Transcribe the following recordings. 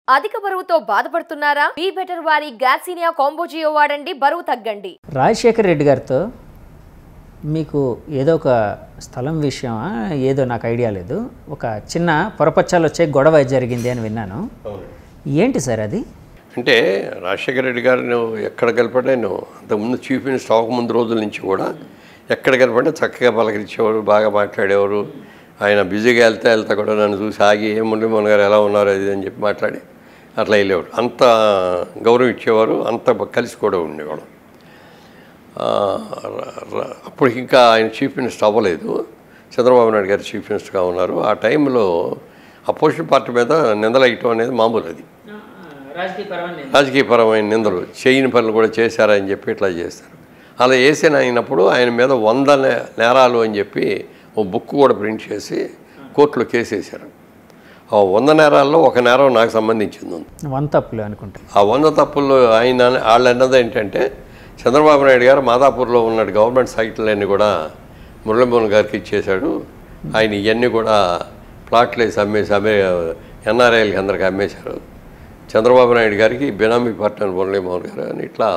అధిక బరువుతో బాధపడుతున్నారా బీ బెటర్ వారి గ్యాసీనియా కాంబోజియో వాడండి బరువు తగ్గండి రాజశేఖర్ రెడ్డి గారితో మీకు ఏదో ఒక స్థలం విషయమా ఏదో నాకు ఐడియా లేదు ఒక చిన్న పొరపచ్చాలు వచ్చే గొడవ జరిగింది అని విన్నాను ఏంటి సార్ అది అంటే రాజశేఖర రెడ్డి గారు నువ్వు ఎక్కడ కలపడే నువ్వు అంతకుముందు చీఫ్ మినిస్టర్ అవ్వకముందు రోజుల నుంచి కూడా ఎక్కడ కలపడే చక్కగా పలకరించేవారు బాగా మాట్లాడేవారు ఆయన బిజీగా వెళ్తా వెళ్తా కూడా నన్ను చూసి ఆగి ఏ మురళీమోహన్ గారు ఎలా ఉన్నారు అది అని చెప్పి మాట్లాడి అట్లా వెళ్ళేవారు అంత గౌరవం ఇచ్చేవారు అంత కలిసి కూడా ఉండేవాడు ఆ, ర- ర- అప్పటికి ఇంకా ఆయన చీఫ్ మినిస్టర్ అవ్వలేదు చంద్రబాబు నాయుడు గారు చీఫ్ మినిస్టర్గా ఉన్నారు ఆ టైంలో అపోజిషన్ పార్టీ మీద నిందలేయటం అనేది మామూలు అది రాజకీయపరమైన నిందలు చేయని పనులు కూడా చేశారని చెప్పి ఇట్లా చేస్తారు అలా వేసిన అయినప్పుడు ఆయన మీద వంద నే- నేరాలు అని చెప్పి ఓ బుక్ కూడా ప్రింట్ చేసి కోర్టులో కేసు వేశారు ఆ వంద నేరాల్లో ఒక నేరం నాకు సంబంధించింది ఉంది వన్ తప్పులు అనుకుంటా ఆ వంద తప్పుల్లో ఆయన వాళ్ళు అన్నది ఏంటంటే చంద్రబాబు నాయుడు గారు మాదాపూర్లో ఉన్న గవర్నమెంట్ సైట్లన్నీ కూడా మురళీమోహన్ గారికి ఇచ్చేశాడు ఆయన ఇవన్నీ కూడా ప్లాట్లు వేసి అమ్మేసి అమ్మే ఎన్ఆర్ఐలకి అందరికి అమ్మేశారు చంద్రబాబు నాయుడు గారికి బినామీ పార్ట్నర్ మురళీమోహన్ గారు అని ఇట్లా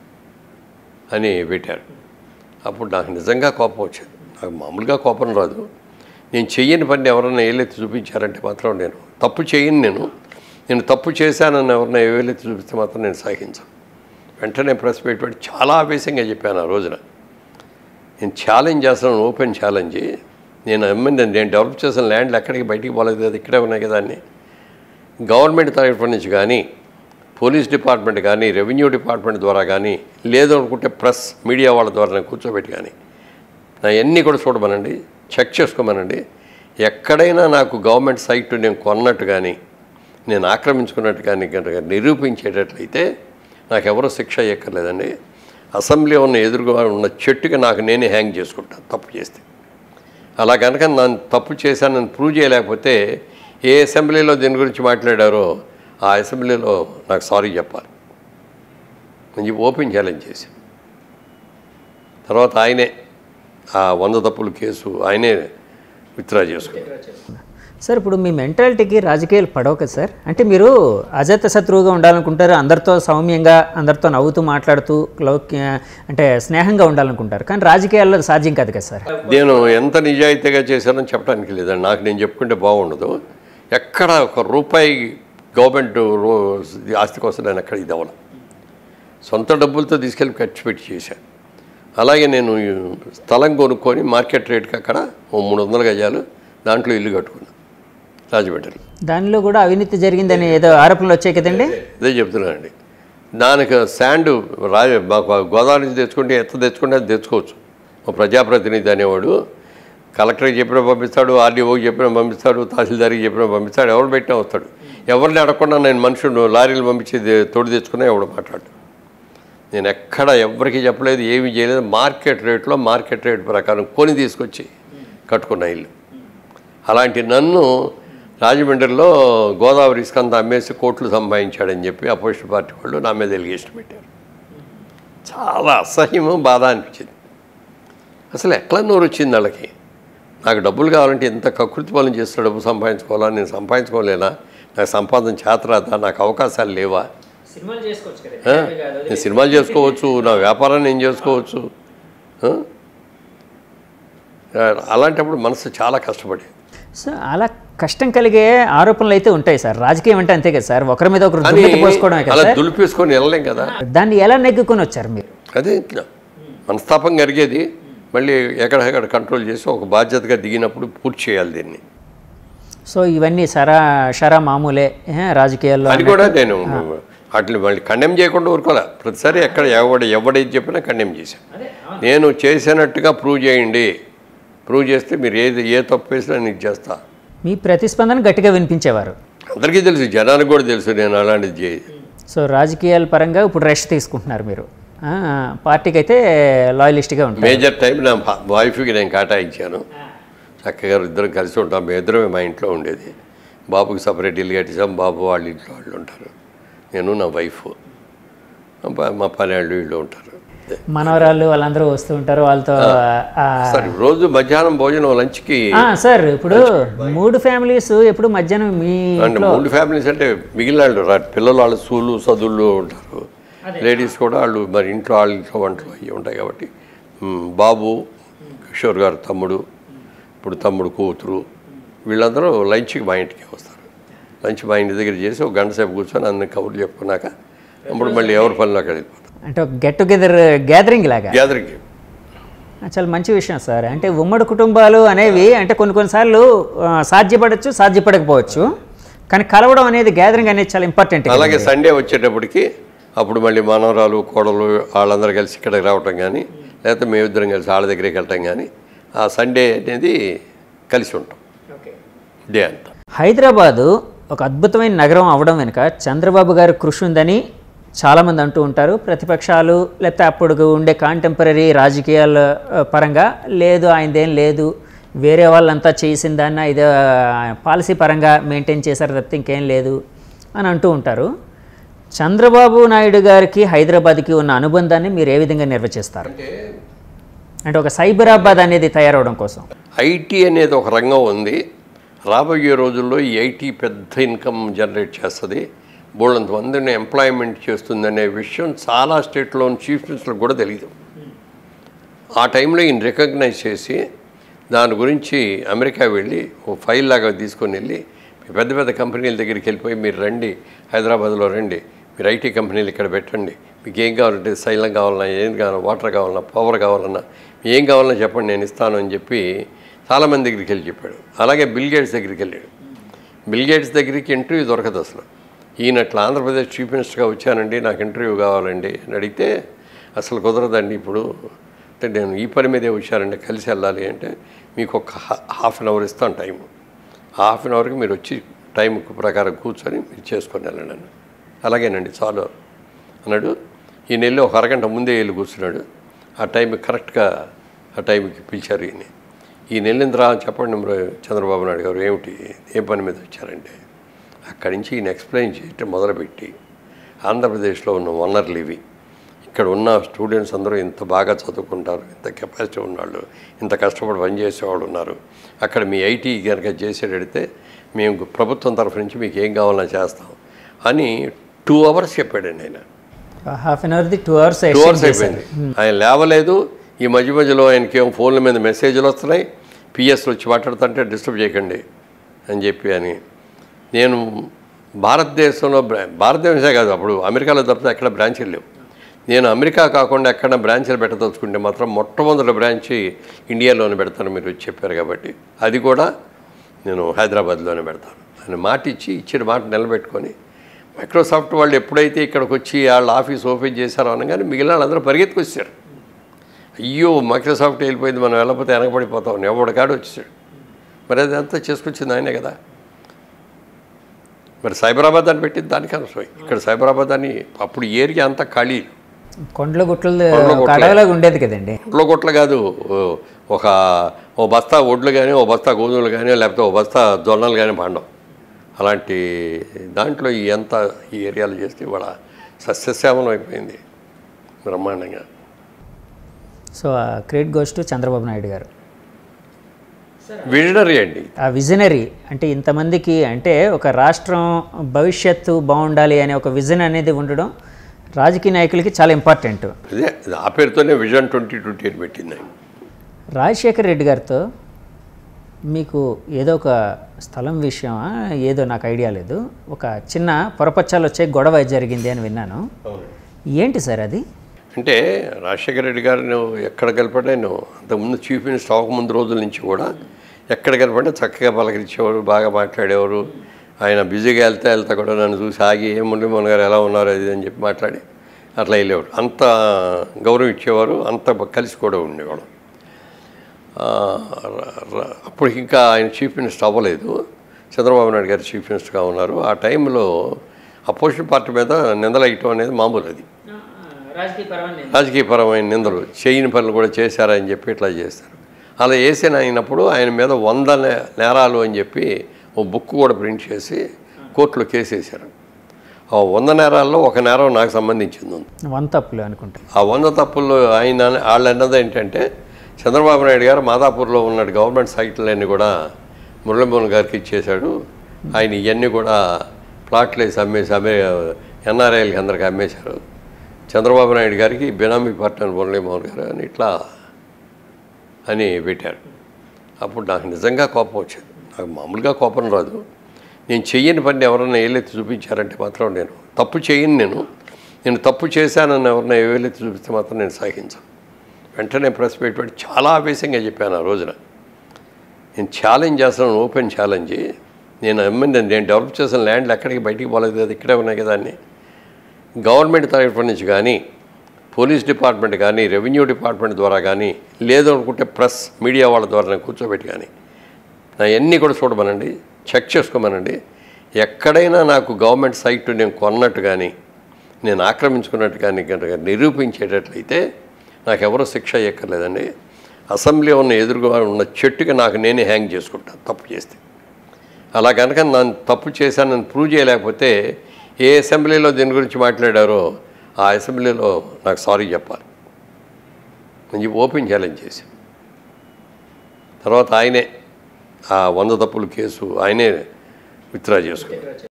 అని పెట్టారు అప్పుడు నాకు నిజంగా కోపం వచ్చింది నాకు మామూలుగా కోపం రాదు నేను చెయ్యని పని ఎవరన్నా ఏలెత్తి చూపించారంటే మాత్రం నేను తప్పు చేయను నేను నేను తప్పు చేశానని ఎవరన్నా ఏలెత్తి చూపిస్తే మాత్రం నేను సహించను వెంటనే ప్రెస్ మీట్ పెట్టి చాలా ఆవేశంగా చెప్పాను ఆ రోజున నేను ఛాలెంజ్ చేస్తున్నాను ఓపెన్ ఛాలెంజ్ నేను అమ్మింది నేను డెవలప్ చేసిన ల్యాండ్లు ఎక్కడికి బయటికి పోలేదు కదా ఇక్కడే ఉన్నాయి కదా అన్నీ గవర్నమెంట్ తరఫు నుంచి కానీ పోలీస్ డిపార్ట్మెంట్ కానీ రెవెన్యూ డిపార్ట్మెంట్ ద్వారా కానీ లేదు అనుకుంటే ప్రెస్ మీడియా వాళ్ళ ద్వారా నేను కూర్చోబెట్టి కానీ నా అన్నీ కూడా చూడమనండి చెక్ చేసుకోమనండి ఎక్కడైనా నాకు గవర్నమెంట్ సైట్ నేను కొన్నట్టు కానీ నేను ఆక్రమించుకున్నట్టు కానీ కనుక నిరూపించేటట్లయితే నాకు ఎవరో శిక్ష ఎక్కర్లేదండి అసెంబ్లీ ఉన్న ఎదురుగా ఉన్న చెట్టుకి నాకు నేనే హ్యాంగ్ చేసుకుంటాను తప్పు చేస్తే అలా కనుక నన్ను తప్పు చేశానని ప్రూవ్ చేయలేకపోతే ఏ అసెంబ్లీలో దీని గురించి మాట్లాడారో ఆ అసెంబ్లీలో నాకు సారీ చెప్పాలి అని చెప్పి ఓపెన్ ఛాలెంజ్ చేశాను తర్వాత ఆయనే ఆ వంద తప్పుల కేసు ఆయనే విత్డ్రా చేసుకున్నారు సార్ ఇప్పుడు మీ మెంటాలిటీకి రాజకీయాలు పడవు కదా సార్ అంటే మీరు అజాత శత్రువుగా ఉండాలనుకుంటారు అందరితో సౌమ్యంగా అందరితో నవ్వుతూ మాట్లాడుతూ లౌక్య అంటే స్నేహంగా ఉండాలనుకుంటారు కానీ రాజకీయాల్లో అది సాధ్యం కాదు కదా సార్ నేను ఎంత నిజాయితీగా చేశానని చెప్పడానికి లేదండి నాకు నేను చెప్పుకుంటే బాగుండదు ఎక్కడ ఒక రూపాయి గవర్నమెంట్ రో ఆస్తి కోసం నేను ఎక్కడ ఇది అవ్వను సొంత డబ్బులతో తీసుకెళ్ళి ఖర్చు పెట్టి చేశాను అలాగే నేను ఈ స్థలం కొనుక్కొని మార్కెట్ రేట్కి అక్కడ ఓ మూడు వందల గజాలు దాంట్లో ఇల్లు కట్టుకున్నాను రాజమండ్రిలో దానిలో కూడా అవినీతి జరిగిందని ఏదో ఆరోపణలు వచ్చాయి కదండి ఇదే చెప్తున్నానండి దానికి శాండ్ రాజ మాకు గోదావరి నుంచి తెచ్చుకుంటే ఎంత తెచ్చుకుంటే అది తెచ్చుకోవచ్చు ఒక ప్రజాప్రతినిధి అనేవాడు కలెక్టర్కి చెప్పినా పంపిస్తాడు ఆర్డీఓకి చెప్పినా పంపిస్తాడు తహసీల్దార్కి చెప్పినా పంపిస్తాడు ఎవరు పెట్టినా వస్తాడు ఎవరిని అడగకుండా నేను మనుషుడు లారీలు పంపించి దే- తోడు తెచ్చుకున్నా ఎవడు మాట్లాడు నేను ఎక్కడ ఎవరికి చెప్పలేదు ఏమీ చేయలేదు మార్కెట్ రేట్లో మార్కెట్ రేట్ ప్రకారం కొని తీసుకొచ్చి కట్టుకున్న ఇల్లు అలాంటి నన్ను రాజమండ్రిలో గోదావరి ఇసుకంతా అమ్మేసి కోట్లు సంపాదించాడని చెప్పి అపోజిషన్ పార్టీ వాళ్ళు నా మీద ఎలిగేషన్ పెట్టారు చాలా అసహ్యము బాధ అనిపించింది అసలు ఎట్లా నోరు వచ్చింది వాళ్ళకి నాకు డబ్బులు కావాలంటే ఎంత కకృతి పనులు చేస్తే డబ్బు సంపాదించుకోవాలా నేను సంపాదించుకోలేనా నాకు సంపాదన చేతరాదా నాకు అవకాశాలు లేవా సినిమాలు చేసుకోవచ్చు ఆ? నేను సినిమాలు చేసుకోవచ్చు నా వ్యాపారాన్ని నేను చేసుకోవచ్చు ఆ? అలాంటప్పుడు మనసు చాలా కష్టపడేది సో అలా కష్టం కలిగే ఆరోపణలు అయితే ఉంటాయి సార్ రాజకీయం అంటే అంతే కదా సార్ ఒకరి మీద ఒకరు కానీ దుమ్మెత్తి పోసుకోవడమే కదా అలా సార్ దులిపేసుకొని వెళ్ళలేం కదా దాన్ని ఎలా నెగ్గుకొని వచ్చారు మీరు అదే మనస్తాపం కలిగేది మళ్ళీ ఎక్కడెక్కడ కంట్రోల్ చేసి ఒక బాధ్యతగా దిగినప్పుడు పూర్తి చేయాలి దీన్ని సో ఇవన్నీ సరా షరా మామూలే ఏ, రాజకీయాల్లో అది కూడా నేను వాటిని మళ్ళీ కండెమ్ చేయకుండా ఊరుకోలే ప్రతిసారి ఎక్కడ ఎవడ ఎవడేది చెప్పినా కండెమ్ చేశాను నేను చేసినట్టుగా ప్రూవ్ చేయండి ప్రూవ్ చేస్తే మీరు ఏది ఏ తప్పు వేసినా నీకు చేస్తా మీ ప్రతిస్పందన గట్టిగా వినిపించేవారు అందరికీ తెలుసు జనానికి కూడా తెలుసు నేను అలాంటిది చేయ సో రాజకీయాల పరంగా ఇప్పుడు రెస్ట్ తీసుకుంటున్నారు మీరు ఆ, పార్టీకి అయితే లాయలిస్ట్గా ఉంటారు మేజర్ టైం నా వైఫ్కి నేను కేటాయించాను చక్కగా ఇద్దరం కలిసి ఉంటాం మేము ఇద్దరమే మా ఇంట్లో ఉండేది బాబుకి సపరేట్ ఇల్లు కట్టేసాం బాబు వాళ్ళ ఇంట్లో వాళ్ళు ఉంటారు నేను నా వైఫ్ మా- మా పని వాళ్ళు వీళ్ళు ఉంటారు మనవరాళ్ళు వాళ్ళందరూ వస్తూ ఉంటారు వాళ్ళతో ఆ, సరే రోజు మధ్యాహ్నం భోజనం లంచ్కి ఆ, సార్ ఇప్పుడు మూడు ఫ్యామిలీస్ ఎప్పుడు మధ్యాహ్నం మీ అంటే మూడు ఫ్యామిలీస్ అంటే మిగిలిన వాళ్ళు రా- పిల్లలు వాళ్ళు స్కూలు చదువులు ఉంటారు లేడీస్ కూడా వాళ్ళు మరి ఇంట్లో వాళ్ళ ఇంట్లో వంటలు అవి ఉంటాయి కాబట్టి మ్, బాబు కిషోర్ గారు తమ్ముడు ఇప్పుడు తమ్ముడు కూతురు వీళ్ళందరూ లంచ్కి మా ఇంటికి వస్తారు లంచ్ మా ఇంటి దగ్గర చేసి ఒక గంట సేపు కూర్చొని అందరిని కబుర్లు చెప్పుకున్నాక అప్పుడు మళ్ళీ ఎవరి పనిలో అక్కడ వెళ్ళిపోతాం అంటే ఒక గెట్ టుగెదర్ గ్యాదరింగ్ లాగా గ్యాదరింగ్ ఆ, చాలా మంచి విషయం సార్ అంటే ఉమ్మడి కుటుంబాలు అనేవి అంటే కొన్ని కొన్నిసార్లు ఆ, సాధ్యపడచ్చు సాధ్యపడకపోవచ్చు కానీ కలవడం అనేది గ్యాదరింగ్ అనేది చాలా ఇంపార్టెంట్ అలాగే సండే వచ్చేటప్పటికి అప్పుడు మళ్ళీ మనవరాలు కోడలు వాళ్ళందరూ కలిసి ఇక్కడికి రావటం కానీ లేకపోతే మేమిద్దరం కలిసి వాళ్ళ దగ్గరికి వెళ్ళటం కానీ ఆ సండే అనేది కలిసి ఉంటాం డే అంతా హైదరాబాదు ఒక అద్భుతమైన నగరం అవడం వెనుక చంద్రబాబు గారి కృషి ఉందని చాలామంది అంటూ ఉంటారు ప్రతిపక్షాలు లేకపోతే అప్పుడు ఉండే కాంటెంపరీ రాజకీయాల ఆ, పరంగా లేదు ఆయనదేం లేదు వేరే వాళ్ళంతా చేసిన దాన్ని ఇది పాలసీ పరంగా మెయింటైన్ చేశారు తప్పితే ఇంకేం లేదు అని అంటూ ఉంటారు చంద్రబాబు నాయుడు గారికి హైదరాబాద్కి ఉన్న అనుబంధాన్ని మీరు ఏ విధంగా నిర్వచిస్తారు అంటే ఒక సైబరాబాద్ అనేది తయారవడం కోసం ఐటీ అనేది ఒక రంగం ఉంది రాబోయే రోజుల్లో ఈ ఐటీ పెద్ద ఇన్కమ్ జనరేట్ చేస్తుంది బోళ్ళంత మందిని ఎంప్లాయ్మెంట్ చేస్తుందనే విషయం చాలా స్టేట్లోని చీఫ్ మినిస్టర్లకు కూడా తెలియదు ఆ టైంలో ఈయన రికగ్నైజ్ చేసి దాని గురించి అమెరికా వెళ్ళి ఓ ఫైల్ లాగా తీసుకొని వెళ్ళి మీ పెద్ద పెద్ద కంపెనీల దగ్గరికి వెళ్ళిపోయి మీరు రండి హైదరాబాద్లో రండి మీరు ఐటీ కంపెనీలు ఇక్కడ పెట్టండి మీకు ఏం కావాలంటే శైలం కావాలన్నా ఏం కావాలన్నా వాటర్ కావాలన్నా పవర్ కావాలన్నా ఏం కావాలన్నా చెప్పండి నేను ఇస్తాను అని చెప్పి చాలామంది దగ్గరికి వెళ్ళి చెప్పాడు అలాగే బిల్ గేట్స్ దగ్గరికి వెళ్ళాడు బిల్ గేట్స్ దగ్గరికి ఇంటర్వ్యూ దొరకదు అసలు ఈయన అట్లా ఆంధ్రప్రదేశ్ చీఫ్ మినిస్టర్గా వచ్చానండి నాకు ఇంటర్వ్యూ కావాలండి అని అడిగితే అసలు కుదరదండి ఇప్పుడు అంటే నేను ఈ పని మీదే వచ్చానండి కలిసి వెళ్ళాలి అంటే మీకు ఒక హా- హాఫ్ అన్ అవర్ ఇస్తాను టైం హాఫ్ అన్ అవర్కి మీరు వచ్చి టైం ప్రకారం కూర్చొని మీరు చేసుకొని వెళ్ళండి అన్న అలాగేనండి చాలు అన్నాడు ఈయన వెళ్ళి ఒక అరగంట ముందే వెళ్ళి కూర్చున్నాడు ఆ టైం కరెక్ట్గా ఆ టైంకి పిలిచారు ఈయన ఈయన వెళ్ళిన రా చెప్పండి మరి చంద్రబాబు నాయుడు గారు ఏమిటి ఏ పని మీద వచ్చారంటే అక్కడి నుంచి ఈయన ఎక్స్ప్లెయిన్ చేయటం మొదలుపెట్టి ఆంధ్రప్రదేశ్లో ఉన్న వనరులు ఇవి ఇక్కడ ఉన్న స్టూడెంట్స్ అందరూ ఇంత బాగా చదువుకుంటారు ఇంత కెపాసిటీ ఉన్నవాళ్ళు ఇంత కష్టపడి పనిచేసేవాళ్ళు ఉన్నారు అక్కడ మీ ఐటీ కనుక చేసేటడితే మేము ప్రభుత్వం తరఫు నుంచి మీకు ఏం కావాలన్నా చేస్తాం అని టూ అవర్స్ చెప్పాడండి ఆయన హాఫ్ అన్ అవర్ది టూ అవర్స్ టూ అవర్స్ అయిపోయింది ఆయన లేవలేదు ఈ మధ్య మధ్యలో ఆయనకి ఏం ఫోన్ల మీద మెసేజ్లు వస్తున్నాయి పిఎస్ వచ్చి మాట్లాడుతుంటే డిస్టర్బ్ చేయకండి అని చెప్పి అని నేను భారతదేశంలో బ్రా- భారతదేశమే కాదు అప్పుడు అమెరికాలో తప్పితే ఎక్కడ బ్రాంచీలు లేవు నేను అమెరికా కాకుండా ఎక్కడ బ్రాంచీలు పెట్టదలుచుకుంటే మాత్రం మొట్టమొదటి బ్రాంచి ఇండియాలోనే పెడతాను మీరు వచ్చి చెప్పారు కాబట్టి అది కూడా నేను హైదరాబాద్లోనే పెడతాను అని మాట ఇచ్చి ఇచ్చిన మాట నిలబెట్టుకొని మైక్రోసాఫ్ట్ వాళ్ళు ఎప్పుడైతే ఇక్కడికి వచ్చి వాళ్ళ ఆఫీస్ ఓపెన్ చేశారో అనగానే మిగిలిన వాళ్ళందరూ పరిగెత్తుకొచ్చారు అయ్యో మైక్రోసాఫ్ట్ వెళ్ళిపోయింది మనం వెళ్ళకపోతే వెనకబడిపోతాం ఎవడు కాడు వచ్చేసాడు మరి అదంతా చేసుకొచ్చింది ఆయనే కదా మరి సైబరాబాద్ అని పెట్టింది దానికి అనవసరం ఇక్కడ సైబరాబాద్ అని అప్పుడు ఏరియా అంతా ఖాళీ కొండల గుట్లు కొండల గుట్లే. కడవలాగా ఉండేది కదండి ఒడ్ల కొట్లు కాదు ఓ- ఒక ఓ బస్తా ఒడ్లు కానీ ఓ బస్తా గోధుమలు కానీ లేకపోతే ఓ బస్తా జొన్నలు కానీ పండవు అలాంటి దాంట్లో ఈ ఎంత ఈ ఏరియాలో చేస్తే ఇవాళ సస్యశ్యామలం అయిపోయింది బ్రహ్మాండంగా so credit goes to Chandrababu Naidu గారు విజనరీ అండి ఆ విజనరీ అంటే ఇంతమందికి అంటే ఒక రాష్ట్రం భవిష్యత్తు బాగుండాలి అనే ఒక విజన్ అనేది ఉండడం రాజకీయ నాయకులకి చాలా ఇంపార్టెంట్ అదే ఆ పేరుతోనే విజన్ ట్వంటీ ట్వంటీ అని పెట్టింది ఆయన రాజశేఖర్ రెడ్డి గారితో మీకు ఏదో ఒక స్థలం విషయమా ఏదో నాకు ఐడియా లేదు ఒక చిన్న పొరపచ్చాలు వచ్చే గొడవ జరిగింది అని విన్నాను ఏంటి సార్ అది అంటే రాజశేఖర రెడ్డి గారు నువ్వు ఎక్కడ కలపడే నువ్వు అంతకుముందు చీఫ్ మినిస్టర్ అవ్వకముందు రోజుల నుంచి కూడా ఎక్కడ కలపడే చక్కగా పలకరించేవారు బాగా మాట్లాడేవారు ఆయన బిజీగా వెళ్తే వెళ్తా కూడా నన్ను చూసి ఆగి ఏ మురళీమోహన్ గారు ఎలా ఉన్నారు అది అని చెప్పి మాట్లాడి అట్లా వెళ్ళేవాడు అంత గౌరవం ఇచ్చేవారు అంత కలిసి కూడా ఉండేవాడు ఆ, ర- ర- అప్పుడు ఇంకా ఆయన చీఫ్ మినిస్టర్ అవ్వలేదు చంద్రబాబు నాయుడు గారు చీఫ్ మినిస్టర్గా ఉన్నారు ఆ టైంలో అపోజిషన్ పార్టీ మీద నిందలు వేయటం అనేది మామూలు అది రాజకీయపరమైన నిందలు చేయని పనులు కూడా చేశారని చెప్పి ఇట్లా చేస్తారు అలా వేసిన అయినప్పుడు ఆయన మీద వంద నే- నేరాలు అని చెప్పి ఓ బుక్ కూడా ప్రింట్ చేసి కోర్టులో కేసు వేశారు ఆ వంద నేరాల్లో ఒక నేరం నాకు సంబంధించింది ఉంది వన్ తప్పులు అనుకుంటా ఆ వంద తప్పుల్లో ఆయన వాళ్ళు అన్నది ఏంటంటే చంద్రబాబు నాయుడు గారు మాదాపూర్లో ఉన్న గవర్నమెంట్ సైట్లన్నీ కూడా మురళీమోహన్ గారికి ఇచ్చేశాడు ఆయన ఇవన్నీ కూడా ప్లాట్లు వేసి అమ్మేసి అమ్మే ఎన్ఆర్ఐలకి అందరికి అమ్మేశారు చంద్రబాబు నాయుడు గారికి బినామీ పార్ట్నర్ మురళీమోహన్ గారు అని ఇట్లా అని పెట్టారు అప్పుడు నాకు నిజంగా కోపం వచ్చింది నాకు మామూలుగా కోపం రాదు నేను చెయ్యని పని ఎవరన్నా ఏలెత్తి చూపించారంటే మాత్రం నేను తప్పు చేయను నేను నేను తప్పు చేశానని ఎవరన్నా ఏలెత్తి చూపిస్తే మాత్రం నేను సహించను వెంటనే ప్రెస్ మీట్ పెట్టి చాలా ఆవేశంగా చెప్పాను ఆ రోజున నేను ఛాలెంజ్ చేస్తున్నాను ఓపెన్ ఛాలెంజ్ నేను అమ్మింది నేను డెవలప్ చేసిన ల్యాండ్లు ఎక్కడికి బయటికి పోలేదు కదా ఇక్కడే ఉన్నాయి కదా అన్నీ గవర్నమెంట్ తరఫు నుంచి కానీ పోలీస్ డిపార్ట్మెంట్ కానీ రెవెన్యూ డిపార్ట్మెంట్ ద్వారా కానీ లేదు అనుకుంటే ప్రెస్ మీడియా వాళ్ళ ద్వారా నేను కూర్చోబెట్టి కానీ నా అన్నీ కూడా చూడమనండి చెక్ చేసుకోమనండి ఎక్కడైనా నాకు గవర్నమెంట్ సైట్ నేను కొన్నట్టు కానీ నేను ఆక్రమించుకున్నట్టు కానీ కనుక నిరూపించేటట్లయితే నాకు ఎవరో శిక్ష ఎక్కర్లేదండి అసెంబ్లీ ఉన్న ఎదురుగా ఉన్న చెట్టుకి నాకు నేనే హ్యాంగ్ చేసుకుంటాను తప్పు చేస్తే అలా కనుక నన్ను తప్పు చేశానని ప్రూవ్ చేయలేకపోతే ఏ అసెంబ్లీలో దీని గురించి మాట్లాడారో ఆ అసెంబ్లీలో నాకు సారీ చెప్పాలి అని చెప్పి ఓపెన్ ఛాలెంజ్ చేసి తర్వాత ఆయనే ఆ వంద తప్పుల కేసు ఆయనే విత్డ్రా చేసుకున్నారు